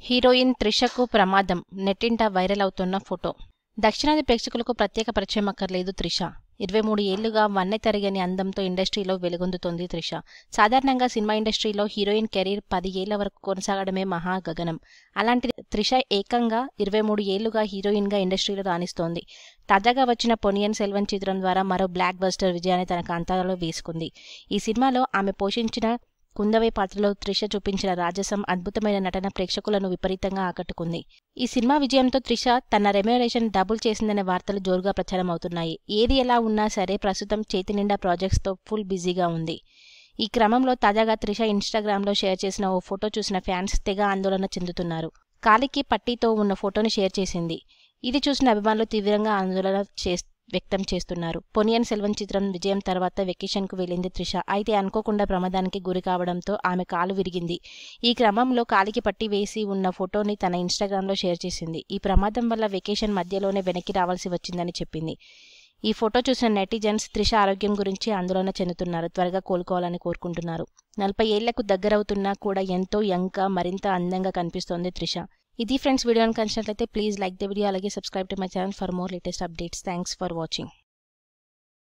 heroine త్రిషకు ప్రమాదం నెట్టింట viral అవుతున్న ఫోటో దక్షిణాది ప్రేక్షకులకు ప్రత్యేక పరిచయం అక్కర్లేదు త్రిష ఇరవై మూడు ఏళ్లుగా వన్నె తరగని అందంతో ఇండస్ట్రీలో వెలుగొందుతోంది త్రిష సాధారణంగా సినిమా ఇండస్ట్రీలో హీరోయిన్ కెరీర్ పది ఏళ్ల వరకు కొనసాగడమే మహా గగనం అలాంటి త్రిష ఏకంగా ఇరవై మూడు ఏళ్లుగా హీరోయిన్గా ఇండస్ట్రీలో రాణిస్తోంది తాజాగా వచ్చిన పొనియన్ సెల్వన్ చిత్రం ద్వారా మరో బ్లాక్ బస్టర్ విజయాన్ని తన కాంతాలలో వేసుకుంది ఈ సినిమాలో ఆమె పోషించిన కుందవే పాత్రలో త్రిష చూపించిన రాజసం అద్భుతమైన నటన ప్రేక్షకులను విపరీతంగా ఆకట్టుకుంది ఈ సినిమా విజయంతో త్రిష తన రెమ్యునరేషన్ డబుల్ చేసిందనే వార్తలు జోరుగా ప్రచారం అవుతున్నాయి ఏది ఎలా ఉన్నా సరే ప్రస్తుతం చేతి నిండా ప్రాజెక్ట్స్తో ఫుల్ బిజీగా ఉంది ఈ క్రమంలో తాజాగా త్రిష ఇన్స్టాగ్రామ్లో షేర్ చేసిన ఓ ఫోటో చూసిన ఫ్యాన్స్ తెగ ఆందోళన చెందుతున్నారు కాలికి పట్టీతో ఉన్న ఫోటోని షేర్ చేసింది ఇది చూసిన అభిమానులు తీవ్రంగా ఆందోళన చే వ్యక్తం చేస్తున్నారు పొనియన్ సెల్వన్ చిత్రం విజయం తర్వాత వెకేషన్కు వెళ్ళింది త్రిష అయితే అనుకోకుండా ప్రమాదానికి గురి కావడంతో ఆమె కాలు విరిగింది ఈ క్రమంలో కాలికి పట్టి వేసి ఉన్న ఫోటోని తన ఇన్స్టాగ్రామ్లో షేర్ చేసింది ఈ ప్రమాదం వల్ల వెకేషన్ మధ్యలోనే వెనక్కి రావాల్సి వచ్చిందని చెప్పింది ఈ ఫోటో చూసిన నెటిజన్స్ త్రిష ఆరోగ్యం గురించి ఆందోళన చెందుతున్నారు త్వరగా కోలుకోవాలని కోరుకుంటున్నారు నలభై ఏళ్లకు దగ్గరవుతున్నా కూడా ఎంతో యంగా మరింత అందంగా కనిపిస్తోంది త్రిష ఇది ఫ్రెండ్స్ వీడియోని కలిసినట్లయితే ప్లీజ్ లైక్ ద వీడియో అలాగే subscribe to my channel for more latest updates thanks for watching